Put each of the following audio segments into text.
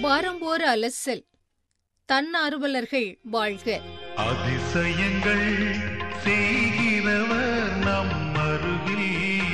வாரம்போர் அலசல் தன்னார்வலர்கள் வாழ்க அதிசயங்கள் செய்கிறவர் நம் அருகில்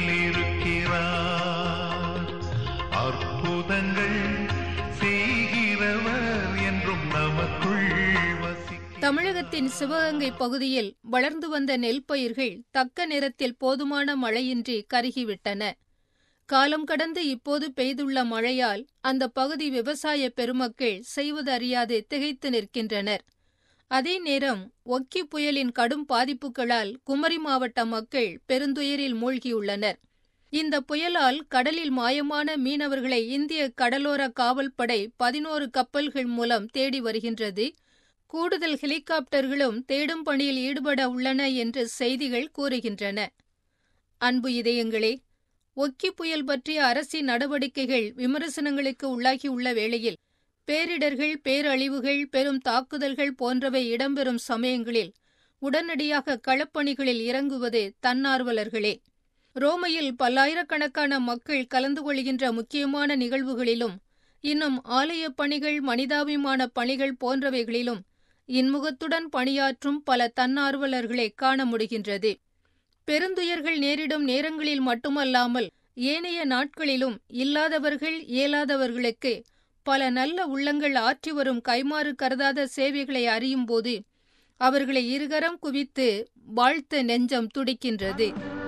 இருக்கிறார் அற்புதங்கள் செய்கிறவர் என்றும் நமக்குள் வசிக்கிறார் தமிழகத்தின் சிவகங்கை பகுதியில் வளர்ந்து வந்த நெல் பயிர்கள் தக்க நேரத்தில் போதுமான மழையின்றி கருகிவிட்டன காலம் கடந்து இப்போது பெய்துள்ள மழையால் அந்த பகுதி விவசாய பெருமக்கள் செய்வதறியாது திகைத்து நிற்கின்றனர் அதே நேரம் ஒக்கி புயலின் கடும் பாதிப்புகளால் குமரி மாவட்ட மக்கள் பெருந்துயரில் மூழ்கியுள்ளனர் இந்த புயலால் கடலில் மாயமான மீனவர்களை இந்திய கடலோர காவல்படை பதினோரு கப்பல்கள் மூலம் தேடி வருகின்றது கூடுதல் ஹெலிகாப்டர்களும் தேடும் பணியில் ஈடுபட உள்ளன என்று செய்திகள் கூறுகின்றன அன்பு இதயங்களே ஒக்கி புயல் பற்றிய அரசின் நடவடிக்கைகள் விமர்சனங்களுக்கு உள்ளாகியுள்ள வேளையில் பேரிடர்கள் பேரழிவுகள் பெரும் தாக்குதல்கள் போன்றவை இடம்பெறும் சமயங்களில் உடனடியாக களப்பணிகளில் இறங்குவது தன்னார்வலர்களே ரோமையில் பல்லாயிரக்கணக்கான மக்கள் கலந்து கொள்கின்ற முக்கியமான நிகழ்வுகளிலும் இன்னும் ஆலயப் பணிகள் மனிதாபிமான பணிகள் போன்றவைகளிலும் இன்முகத்துடன் பணியாற்றும் பல தன்னார்வலர்களை காண முடிகின்றது பெருந்துயர்கள் நேரிடும் நேரங்களில் மட்டுமல்லாமல் ஏனைய நாட்களிலும் இல்லாதவர்கள் இயலாதவர்களுக்கு பல நல்ல உள்ளங்கள் ஆற்றி வரும் கைமாறு கருதாத சேவைகளை அறியும்போது அவர்களை இருகரம் குவித்து வாழ்த்த நெஞ்சம் துடிக்கின்றது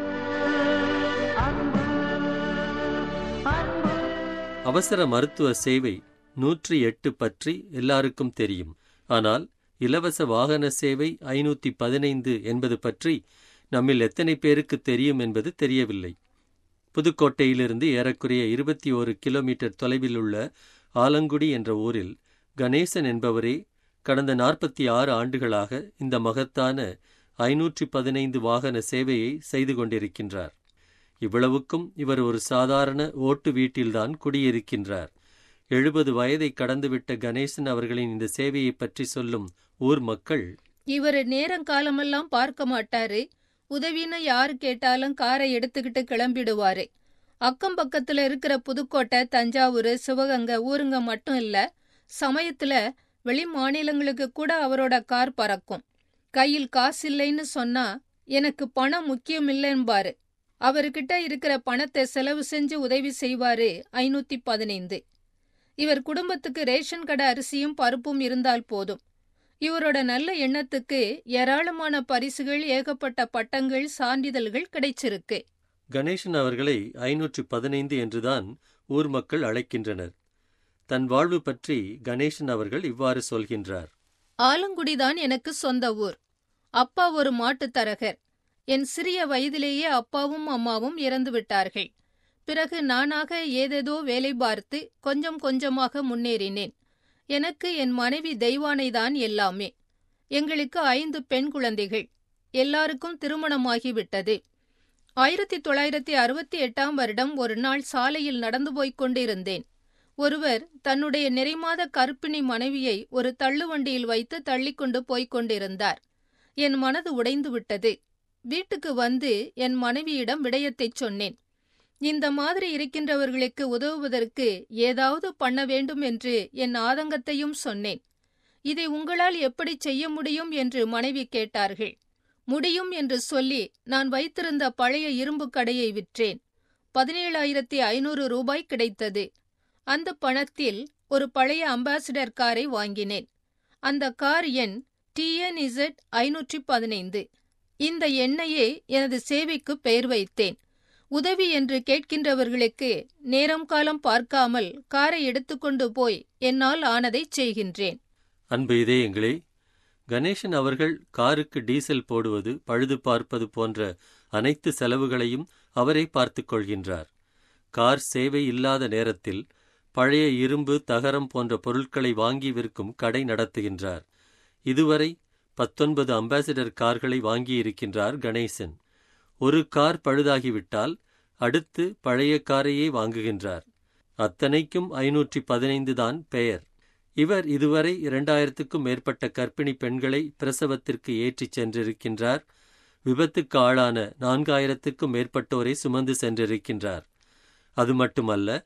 அவசர மருத்துவ சேவை நூற்றி எட்டு பற்றி எல்லாருக்கும் தெரியும் ஆனால் இலவச வாகன சேவை ஐநூத்தி பதினைந்து என்பது பற்றி நம்மில் எத்தனை பேருக்கு தெரியும் என்பது தெரியவில்லை புதுக்கோட்டையிலிருந்து ஏறக்குறைய இருபத்தி ஓரு கிலோமீட்டர் தொலைவில் உள்ள ஆலங்குடி என்ற ஊரில் கணேசன் என்பவரே கடந்த நாற்பத்தி ஆறு ஆண்டுகளாக இந்த மகத்தான ஐநூற்றி பதினைந்து வாகன சேவையை செய்து கொண்டிருக்கின்றார் இவ்வளவுக்கும் இவர் ஒரு சாதாரண ஓட்டு வீட்டில்தான் குடியிருக்கின்றார் எழுபது வயதை கடந்துவிட்ட கணேசன் அவர்களின் இந்த சேவையை பற்றி சொல்லும் ஊர் மக்கள் இவர் நேரங்காலமெல்லாம் பார்க்க மாட்டாரு உதவின்னு யாரு கேட்டாலும் காரை எடுத்துக்கிட்டு கிளம்பிடுவாரு அக்கம் பக்கத்துல இருக்கிற புதுக்கோட்டை தஞ்சாவூர் சிவகங்கை ஊருங்க மட்டும் இல்ல சமயத்துல வெளி மாநிலங்களுக்கு கூட அவரோட கார் பறக்கும் கையில் காசு இல்லைன்னு சொன்னா எனக்கு பணம் முக்கியம் இல்லைன்பாரு அவர்கிட்ட இருக்கிற பணத்தை செலவு செஞ்சு உதவி செய்வாரு ஐநூத்தி பதினைந்து இவர் குடும்பத்துக்கு ரேஷன் கடை அரிசியும் பருப்பும் இருந்தால் போதும் இவரோட நல்ல எண்ணத்துக்கு ஏராளமான பரிசுகள் ஏகப்பட்ட பட்டங்கள் சான்றிதழ்கள் கிடைச்சிருக்கு கணேசன் அவர்களை ஐநூற்று பதினைந்து என்றுதான் ஊர் மக்கள் அழைக்கின்றனர் தன் வாழ்வு பற்றி கணேசன் அவர்கள் இவ்வாறு சொல்கின்றார் ஆலங்குடிதான் எனக்கு சொந்த ஊர் அப்பா ஒரு மாட்டுத் தரகர் என் சிறிய வயதிலேயே அப்பாவும் அம்மாவும் இறந்து விட்டார்கள் பிறகு நானாக ஏதேதோ வேலை பார்த்து கொஞ்சம் கொஞ்சமாக முன்னேறினேன் எனக்கு என் மனைவி தெய்வானைதான் எல்லாமே எங்களுக்கு ஐந்து பெண் குழந்தைகள் எல்லாருக்கும் திருமணமாகிவிட்டது ஆயிரத்தி தொள்ளாயிரத்தி அறுபத்தி எட்டாம் வருடம் ஒரு நாள் சாலையில் நடந்து போய்க் கொண்டிருந்தேன் ஒருவர் தன்னுடைய நிறைமாத கற்பிணி மனைவியை ஒரு தள்ளுவண்டியில் வைத்து தள்ளிக்கொண்டு போய்க் கொண்டிருந்தார் என் மனது உடைந்து விட்டது வீட்டுக்கு வந்து என் மனைவியிடம் விடயத்தைச் சொன்னேன் இந்த மாதிரி இருக்கின்றவர்களுக்கு உதவுவதற்கு ஏதாவது பண்ண வேண்டும் என்று என் ஆதங்கத்தையும் சொன்னேன் இதை உங்களால் எப்படி செய்ய முடியும் என்று மனைவி கேட்டார்கள் முடியும் என்று சொல்லி நான் வைத்திருந்த பழைய இரும்பு கடையை விற்றேன் பதினேழாயிரத்தி ஐநூறு ரூபாய் கிடைத்தது அந்த பணத்தில் ஒரு பழைய அம்பாசிடர் காரை வாங்கினேன் அந்த கார் எண் டிஎன்இசட் ஐநூற்றி பதினைந்து இந்த எண்ணையே எனது சேவைக்கு பெயர் வைத்தேன் உதவி என்று கேட்கின்றவர்களுக்கு நேரம் காலம் பார்க்காமல் காரை எடுத்துக்கொண்டு போய் என்னால் ஆனதை செய்கின்றேன் அன்பு இதயங்களே கணேசன் அவர்கள் காருக்கு டீசல் போடுவது பழுது பார்ப்பது போன்ற அனைத்து செலவுகளையும் அவரே பார்த்துக் கொள்கின்றார் கார் சேவை இல்லாத நேரத்தில் பழைய இரும்பு தகரம் போன்ற பொருட்களை வாங்கி விற்கும் கடை நடத்துகின்றார் இதுவரை பத்தொன்பது அம்பாசிடர் கார்களை வாங்கியிருக்கின்றார் கணேசன் ஒரு கார் பழுதாகிவிட்டால் அடுத்து பழைய காரையே வாங்குகின்றார் அத்தனைக்கும் ஐநூற்றி பதினைந்து தான் பெயர் இவர் இதுவரை இரண்டாயிரத்துக்கும் மேற்பட்ட கர்ப்பிணி பெண்களை பிரசவத்திற்கு ஏற்றிச் சென்றிருக்கின்றார் விபத்துக்கு ஆளான நான்காயிரத்துக்கும் மேற்பட்டோரை சுமந்து சென்றிருக்கின்றார் அது மட்டுமல்ல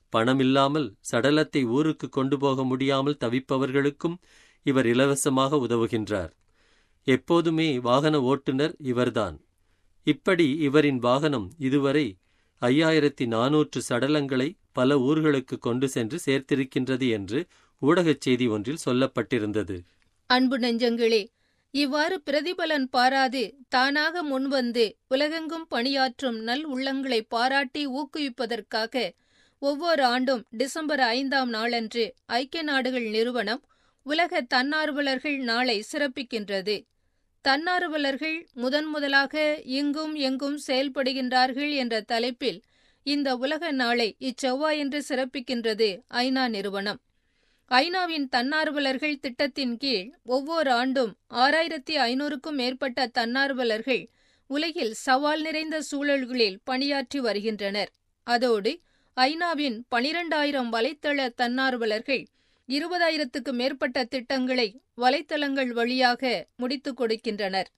பணமில்லாமல் சடலத்தை ஊருக்கு கொண்டு போக முடியாமல் தவிப்பவர்களுக்கும் இவர் இலவசமாக உதவுகின்றார் எப்போதுமே வாகன ஓட்டுநர் இவர்தான் இப்படி இவரின் வாகனம் இதுவரை ஐயாயிரத்தி நாநூற்று சடலங்களை பல ஊர்களுக்கு கொண்டு சென்று சேர்த்திருக்கின்றது என்று ஊடகச் செய்தி ஒன்றில் சொல்லப்பட்டிருந்தது அன்பு நெஞ்சங்களே இவ்வாறு பிரதிபலன் பாராது தானாக முன்வந்து உலகெங்கும் பணியாற்றும் நல் உள்ளங்களை பாராட்டி ஊக்குவிப்பதற்காக ஒவ்வொரு ஆண்டும் டிசம்பர் ஐந்தாம் நாளன்று ஐக்கிய நாடுகள் நிறுவனம் உலக தன்னார்வலர்கள் நாளை சிறப்பிக்கின்றது தன்னார்வலர்கள் முதன் முதலாக இங்கும் எங்கும் செயல்படுகின்றார்கள் என்ற தலைப்பில் இந்த உலக நாளை இச்செவ்வாயன்று சிறப்பிக்கின்றது ஐநா நிறுவனம் ஐநாவின் தன்னார்வலர்கள் திட்டத்தின் கீழ் ஒவ்வொரு ஆண்டும் ஆறாயிரத்தி ஐநூறுக்கும் மேற்பட்ட தன்னார்வலர்கள் உலகில் சவால் நிறைந்த சூழல்களில் பணியாற்றி வருகின்றனர் அதோடு ஐநாவின் பனிரெண்டாயிரம் வலைத்தள தன்னார்வலர்கள் இருபதாயிரத்துக்கு மேற்பட்ட திட்டங்களை வலைத்தளங்கள் வழியாக முடித்துக் கொடுக்கின்றனர்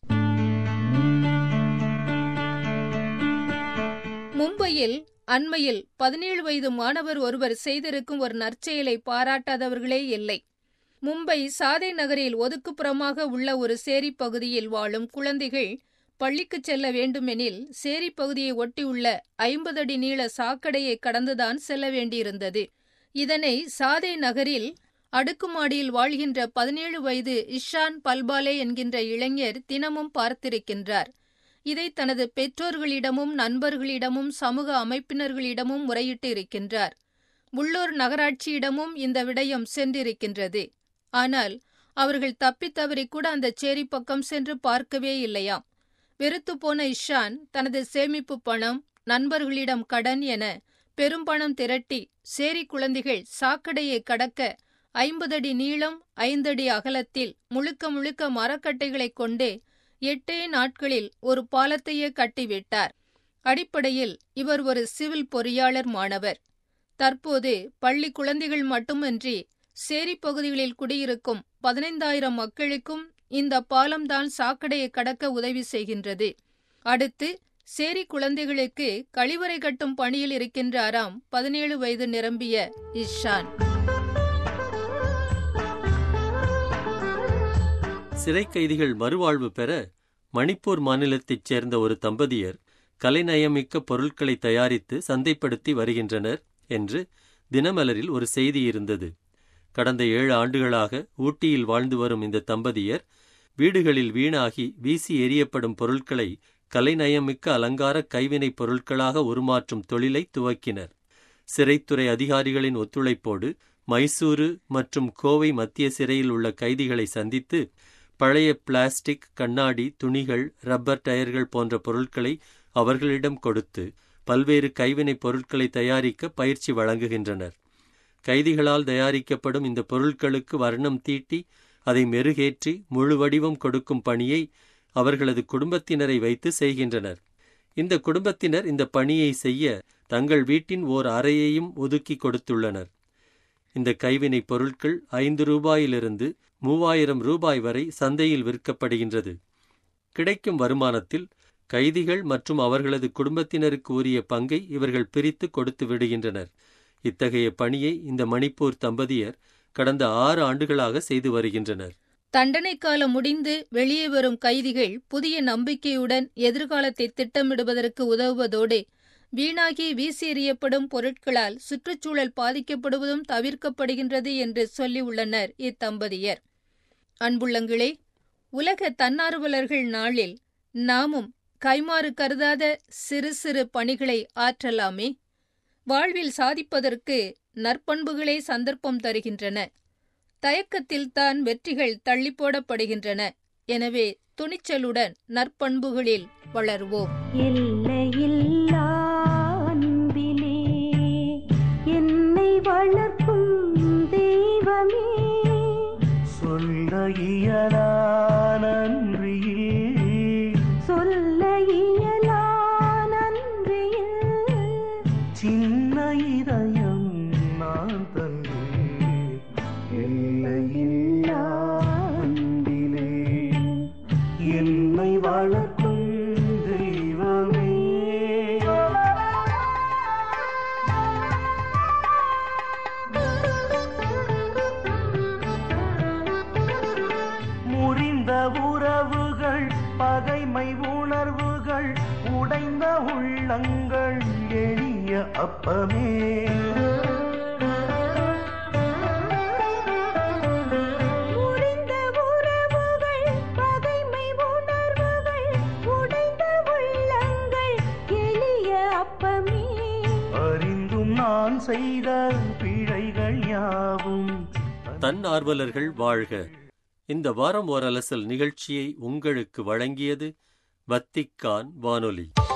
மும்பையில் அண்மையில் பதினேழு வயது மாணவர் ஒருவர் செய்திருக்கும் ஒரு நற்செயலை பாராட்டாதவர்களே இல்லை மும்பை சாதை நகரில் ஒதுக்குப்புறமாக உள்ள ஒரு சேரி பகுதியில் வாழும் குழந்தைகள் பள்ளிக்குச் செல்ல வேண்டுமெனில் சேரி பகுதியை ஒட்டியுள்ள ஐம்பது அடி நீள சாக்கடையை கடந்துதான் செல்ல வேண்டியிருந்தது இதனை சாதை நகரில் அடுக்குமாடியில் வாழ்கின்ற பதினேழு வயது இஷான் பல்பாலே என்கின்ற இளைஞர் தினமும் பார்த்திருக்கின்றார் இதை தனது பெற்றோர்களிடமும் நண்பர்களிடமும் சமூக அமைப்பினர்களிடமும் முறையிட்டு இருக்கின்றார் உள்ளூர் நகராட்சியிடமும் இந்த விடயம் சென்றிருக்கின்றது ஆனால் அவர்கள் தப்பித்தவறி கூட அந்த சேரி பக்கம் சென்று பார்க்கவே இல்லையாம் வெறுத்து போன இஷான் தனது சேமிப்பு பணம் நண்பர்களிடம் கடன் என பெரும்பணம் திரட்டி சேரி குழந்தைகள் சாக்கடையை கடக்க ஐம்பதடி நீளம் ஐந்தடி அகலத்தில் முழுக்க முழுக்க மரக்கட்டைகளைக் கொண்டே எட்டே நாட்களில் ஒரு பாலத்தையே கட்டிவிட்டார் அடிப்படையில் இவர் ஒரு சிவில் பொறியாளர் மாணவர் தற்போது பள்ளி குழந்தைகள் மட்டுமின்றி சேரி பகுதிகளில் குடியிருக்கும் பதினைந்தாயிரம் மக்களுக்கும் இந்த பாலம்தான் சாக்கடையை கடக்க உதவி செய்கின்றது அடுத்து சேரி குழந்தைகளுக்கு கழிவறை கட்டும் பணியில் இருக்கின்றாராம் பதினேழு வயது நிரம்பிய இஷான் சிறை கைதிகள் மறுவாழ்வு பெற மணிப்பூர் மாநிலத்தைச் சேர்ந்த ஒரு தம்பதியர் கலைநயமிக்க பொருட்களை தயாரித்து சந்தைப்படுத்தி வருகின்றனர் என்று தினமலரில் ஒரு செய்தி இருந்தது கடந்த ஏழு ஆண்டுகளாக ஊட்டியில் வாழ்ந்து வரும் இந்த தம்பதியர் வீடுகளில் வீணாகி வீசி எறியப்படும் பொருட்களை கலைநயமிக்க அலங்கார கைவினைப் பொருட்களாக உருமாற்றும் தொழிலை துவக்கினர் சிறைத்துறை அதிகாரிகளின் ஒத்துழைப்போடு மைசூரு மற்றும் கோவை மத்திய சிறையில் உள்ள கைதிகளை சந்தித்து பழைய பிளாஸ்டிக் கண்ணாடி துணிகள் ரப்பர் டயர்கள் போன்ற பொருட்களை அவர்களிடம் கொடுத்து பல்வேறு கைவினைப் பொருட்களை தயாரிக்க பயிற்சி வழங்குகின்றனர் கைதிகளால் தயாரிக்கப்படும் இந்த பொருட்களுக்கு வர்ணம் தீட்டி அதை மெருகேற்றி முழு வடிவம் கொடுக்கும் பணியை அவர்களது குடும்பத்தினரை வைத்து செய்கின்றனர் இந்த குடும்பத்தினர் இந்த பணியை செய்ய தங்கள் வீட்டின் ஓர் அறையையும் ஒதுக்கி கொடுத்துள்ளனர் இந்த கைவினைப் பொருட்கள் ஐந்து ரூபாயிலிருந்து மூவாயிரம் ரூபாய் வரை சந்தையில் விற்கப்படுகின்றது கிடைக்கும் வருமானத்தில் கைதிகள் மற்றும் அவர்களது குடும்பத்தினருக்கு உரிய பங்கை இவர்கள் பிரித்து கொடுத்து விடுகின்றனர் இத்தகைய பணியை இந்த மணிப்பூர் தம்பதியர் கடந்த ஆறு ஆண்டுகளாக செய்து வருகின்றனர் தண்டனை காலம் முடிந்து வெளியே வரும் கைதிகள் புதிய நம்பிக்கையுடன் எதிர்காலத்தை திட்டமிடுவதற்கு உதவுவதோடு வீணாகி வீசி எறியப்படும் பொருட்களால் சுற்றுச்சூழல் பாதிக்கப்படுவதும் தவிர்க்கப்படுகின்றது என்று சொல்லியுள்ளனர் இத்தம்பதியர் அன்புள்ளங்களே உலக தன்னார்வலர்கள் நாளில் நாமும் கைமாறு கருதாத சிறு சிறு பணிகளை ஆற்றலாமே வாழ்வில் சாதிப்பதற்கு நற்பண்புகளே சந்தர்ப்பம் தருகின்றன தயக்கத்தில்தான் வெற்றிகள் தள்ளி போடப்படுகின்றன எனவே துணிச்சலுடன் நற்பண்புகளில் வளர்வோம் எல்லையில்லா அன்பிலே என்னை வளர்க்கும் தெய்வமே சொல்ல இயலா நன்றியில் சொல்ல இயலா நன்றியில் சின்ன இதயம் நான் தந்து எல்லையில்லா அன்பிலே என்னை வளர்க்கும் தெய்வமே உறவுகள் உடைந்த உள்ளங்கள் எளிய அப்பமே முறிந்த உறவுகள் பகைமை உணர்வுகள் உடைந்த உள்ளங்கள் எளிய அப்பமே அறிந்தும் நான் செய்த பிழைகள் யாவும் தன்னார்வலர்கள் வாழ்க இந்த வாரம் ஓர் அலசல் நிகழ்ச்சியை உங்களுக்கு வழங்கியது வத்திக்கான் வானொலி